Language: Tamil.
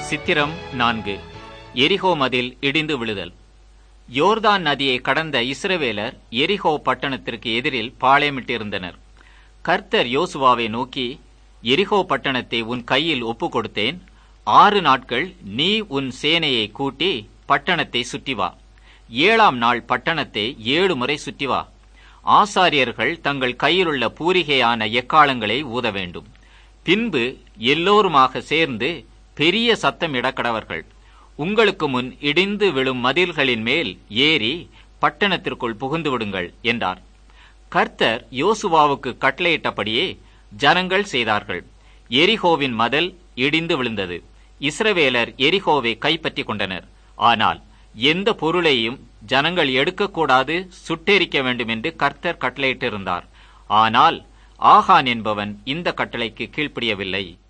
சித்திரம் நான்கு எரிகோ மதில் இடிந்து விழுதல் யோர்தான் நதியை கடந்த இஸ்ரவேலர் எரிகோ பட்டணத்திற்கு எதிரில் பாளையமிட்டிருந்தனர் கர்த்தர் யோசுவாவை நோக்கி எரிகோ பட்டணத்தை உன் கையில் ஒப்புக் கொடுத்தேன் ஆறு நாட்கள் நீ உன் சேனையை கூட்டி பட்டணத்தை சுற்றி வா ஏழாம் நாள் பட்டணத்தை ஏழு முறை சுற்றி வா ஆசாரியர்கள் தங்கள் கையிலுள்ள பூரிகையான எக்காலங்களை ஊத வேண்டும் பின்பு எல்லோருமாக சேர்ந்து பெரிய சத்தமிட கடவர்கள் உங்களுக்கு முன் இடிந்து விழும் மதில்களின் மேல் ஏறி பட்டணத்திற்குள் புகுந்து விடுங்கள் என்றார் கர்த்தர் யோசுவாவுக்கு கட்டளையிட்டபடியே ஜனங்கள் செய்தார்கள் எரிகோவின் மதல் இடிந்து விழுந்தது இஸ்ரவேலர் எரிகோவை கைப்பற்றிக் கொண்டனர் ஆனால் எந்த பொருளையும் ஜனங்கள் எடுக்கக்கூடாது சுட்டெரிக்க வேண்டும் என்று கர்த்தர் கட்டளையிட்டிருந்தார் ஆனால் ஆகான் என்பவன் இந்த கட்டளைக்கு கீழ்ப்படியவில்லை